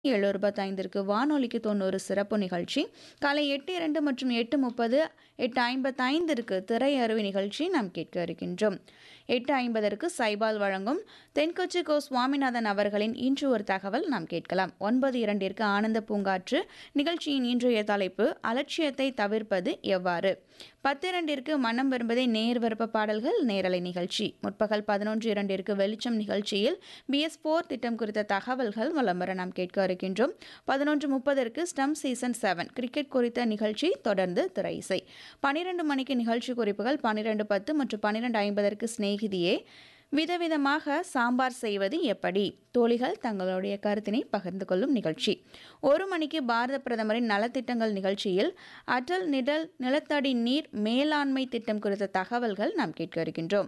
ஏழு இருபத்தைந்திற்கு வானொலிக்கு தொண்ணூறு சிறப்பு நிகழ்ச்சி காலை எட்டு இரண்டு மற்றும் எட்டு முப்பது எட்டு ஐம்பத்தைந்திற்கு திரையருவி நிகழ்ச்சி நாம் கேட்க இருக்கின்றோம் எட்டு ஐம்பதற்கு சைபால் வழங்கும் தென்கொச்சி கோ சுவாமிநாதன் அவர்களின் இன்று ஒரு தகவல் நாம் கேட்கலாம் ஒன்பது இரண்டிற்கு ஆனந்த பூங்காற்று நிகழ்ச்சியின் இன்றைய தலைப்பு அலட்சியத்தை தவிர்ப்பது எவ்வாறு பத்திரண்டிற்கு மனம் விரும்பதை நேர் விருப்ப பாடல்கள் நேரலை நிகழ்ச்சி முற்பகல் பதினொன்று இரண்டிற்கு வெளிச்சம் நிகழ்ச்சியில் பிஎஸ் போர் திட்டம் குறித்த தகவல்கள் விளம்பரம் நாம் கேட்க இருக்கின்றோம் பதினொன்று முப்பதற்கு ஸ்டம் சீசன் செவன் கிரிக்கெட் குறித்த நிகழ்ச்சி தொடர்ந்து திரை இசை பனிரெண்டு மணிக்கு நிகழ்ச்சி குறிப்புகள் பன்னிரெண்டு பத்து மற்றும் பன்னிரெண்டு ஐம்பதற்கு சிநேகிதியே விதவிதமாக சாம்பார் செய்வது எப்படி தோழிகள் தங்களுடைய கருத்தினை பகிர்ந்து கொள்ளும் நிகழ்ச்சி ஒரு மணிக்கு பாரத பிரதமரின் நலத்திட்டங்கள் நிகழ்ச்சியில் அடல் நிடல் நிலத்தடி நீர் மேலாண்மை திட்டம் குறித்த தகவல்கள் நாம் கேட்க இருக்கின்றோம்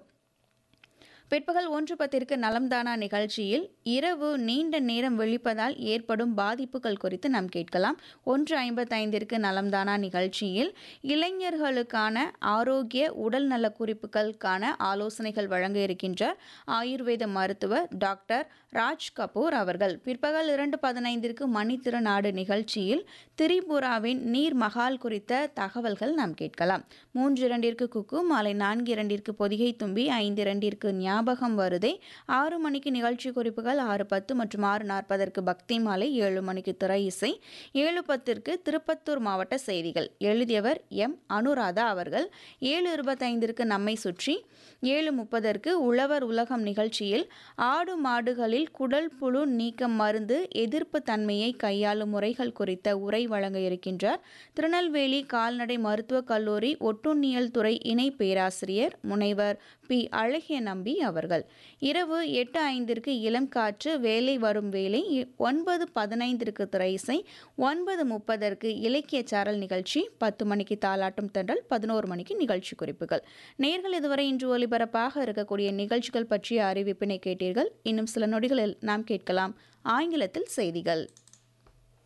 பிற்பகல் ஒன்று பத்திற்கு நலம்தானா நிகழ்ச்சியில் இரவு நீண்ட நேரம் விழிப்பதால் ஏற்படும் பாதிப்புகள் குறித்து நாம் கேட்கலாம் ஒன்று ஐம்பத்தைந்திற்கு நலம்தானா நிகழ்ச்சியில் இளைஞர்களுக்கான ஆரோக்கிய உடல் நல குறிப்புகளுக்கான ஆலோசனைகள் வழங்க இருக்கின்றார் ஆயுர்வேத மருத்துவர் டாக்டர் ராஜ் கபூர் அவர்கள் பிற்பகல் இரண்டு பதினைந்திற்கு மணித்திருநாடு நிகழ்ச்சியில் திரிபுராவின் நீர் மகால் குறித்த தகவல்கள் நாம் கேட்கலாம் மூன்று இரண்டிற்கு குக்கு மாலை நான்கு இரண்டிற்கு பொதிகை தும்பி ஐந்து இரண்டிற்கு ஞாபகம் வருதே ஆறு மணிக்கு நிகழ்ச்சி குறிப்புகள் ஆறு பத்து மற்றும் ஆறு நாற்பதற்கு பக்தி மாலை ஏழு மணிக்கு திரை இசை ஏழு பத்திற்கு திருப்பத்தூர் மாவட்ட செய்திகள் எழுதியவர் எம் அனுராதா அவர்கள் ஏழு இருபத்தைந்திற்கு நம்மை சுற்றி ஏழு முப்பதற்கு உழவர் உலகம் நிகழ்ச்சியில் ஆடு மாடுகளில் குடல் புழு நீக்கம் மருந்து எதிர்ப்பு தன்மையை கையாளும் முறைகள் குறித்த உரை வழங்க இருக்கின்றார் திருநெல்வேலி கால்நடை மருத்துவக் கல்லூரி ஒட்டுண்ணியல் துறை இணை பேராசிரியர் முனைவர் பி அழகிய நம்பி அவர்கள் இரவு எட்டு ஐந்திற்கு இளம் காற்று வேலை வரும் வேலை ஒன்பது பதினைந்திற்கு திரைசை ஒன்பது முப்பதற்கு இலக்கிய சாரல் நிகழ்ச்சி பத்து மணிக்கு தாலாட்டும் தென்றல் பதினோரு மணிக்கு நிகழ்ச்சி குறிப்புகள் நேர்கள் இதுவரை இன்று ஒலிபரப்பாக இருக்கக்கூடிய நிகழ்ச்சிகள் பற்றிய அறிவிப்பினை கேட்டீர்கள் இன்னும் சில நொடிகளில் நாம் கேட்கலாம் ஆங்கிலத்தில் செய்திகள்